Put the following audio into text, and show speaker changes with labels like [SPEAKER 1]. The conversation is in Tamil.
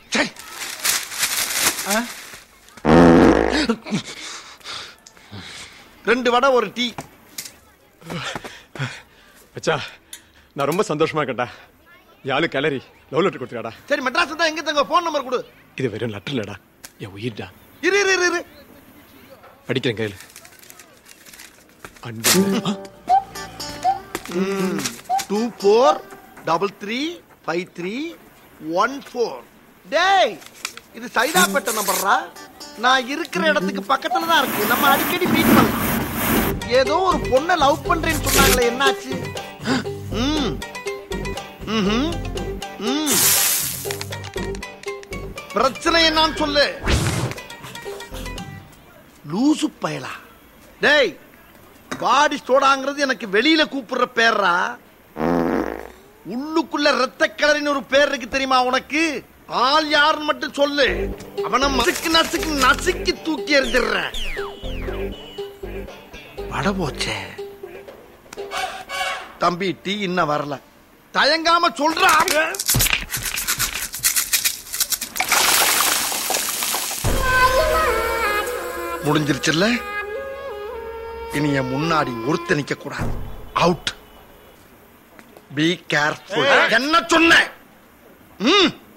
[SPEAKER 1] சை. ஆ? ரெண்டு வடை ஒரு டீ
[SPEAKER 2] மச்சா நான் ரொம்ப சந்தோஷமா இருக்கேன்டா யாழு கிளறி லவ் லெட்டர் கொடுத்துருக்காடா
[SPEAKER 1] சரி மெட்ராஸ் தான் எங்க தங்க போன் நம்பர் கொடு
[SPEAKER 2] இது வெறும் லெட்டர் இல்லடா என் உயிர்டா
[SPEAKER 1] இரு இரு இரு, இரு
[SPEAKER 2] படிக்கிறேன் கையில் அன்பு
[SPEAKER 1] two four double three five three one four டேய் இது சைதாப்பேட்டை நம்பர்ரா நான் இருக்கிற இடத்துக்கு பக்கத்துல தான் இருக்கு நம்ம அடிக்கடி மீட் பண்ணலாம் ஏதோ ஒரு பொண்ணை லவ் பண்றேன்னு சொன்னாங்களே என்னாச்சு ம் ம்ஹும். ம் பிரச்சனை என்னன்னு சொல்லு லூசு பயலா டேய் பாடி ஸ்டோடாங்கிறது எனக்கு வெளியில கூப்பிடுற பேர்ரா உள்ளுக்குள்ள ரத்த கிளறின்னு ஒரு பேர் இருக்கு தெரியுமா உனக்கு ஆள் யாருன்னு மட்டும் சொல்லு அவனை நசுக்கு நசுக்கு நசுக்கி தூக்கி எறிஞ்சிடுறேன் வட போச்சே தம்பி டீ இன்னும் வரல தயங்காம சொல்றா முடிஞ்சிருச்சுல்ல இனி என் முன்னாடி ஒருத்த நிக்க கூடாது அவுட் பி கேர்ஃபுல் என்ன சொன்ன ம்